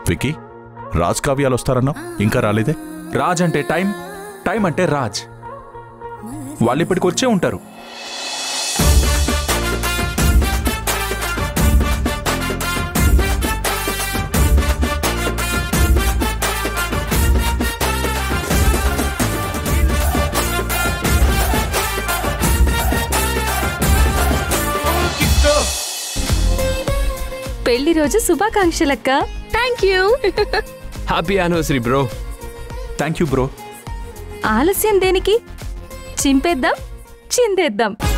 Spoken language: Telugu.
వికీ రాజ్ కావ్యాలు వస్తారన్నావు ఇంకా రాలేదే రాజ్ అంటే టైం టైం అంటే రాజ్ వాళ్ళు ఇప్పటికి వచ్చే ఉంటారు పెళ్లి రోజు శుభాకాంక్షలక్క thank you happy anniversary bro thank you bro ఆలస్యం దేనికి చింపేద్దాం చిందేద్దాం